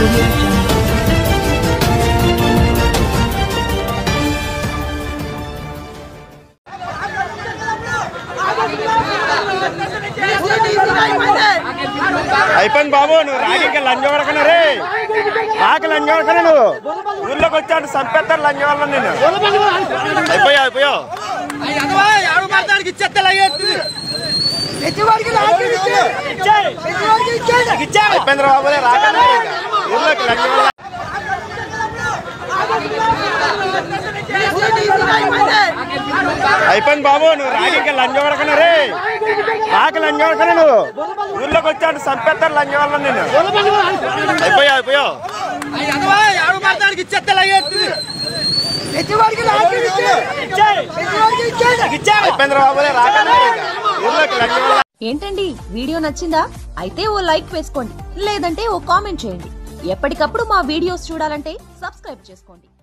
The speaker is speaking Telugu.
audio jungle. అయిపోయింది బాబు నువ్వు రాగికి లంచం వరకనే రే రాకి లంచం వరకనే నువ్వు ఊళ్ళోకి వచ్చాడు చంపేస్తారు లంచం వల్ల నేను అయిపోయా అయిపోయావు అయిపోయింది రా బాబు రాకనే ఊళ్ళోకి లంచం వల్ల అయిపోయింది బాబు నువ్వు రాగికి లంచం వరకనే రే రాకి లంచం వరకనే నువ్వు ఊళ్ళోకి వచ్చాడు చంపేస్తారు లంచం వల్ల నేను అయిపోయా అయిపోయావు అయిపోయింది రా బాబు రాకనే ఊళ్ళోకి లంచం వల్ల ఏంటండి వీడియో నచ్చిందా అయితే ఓ లైక్ వేసుకోండి లేదంటే ఓ కామెంట్ చేయండి ఎప్పటికప్పుడు మా వీడియోస్ చూడాలంటే సబ్స్క్రైబ్ చేసుకోండి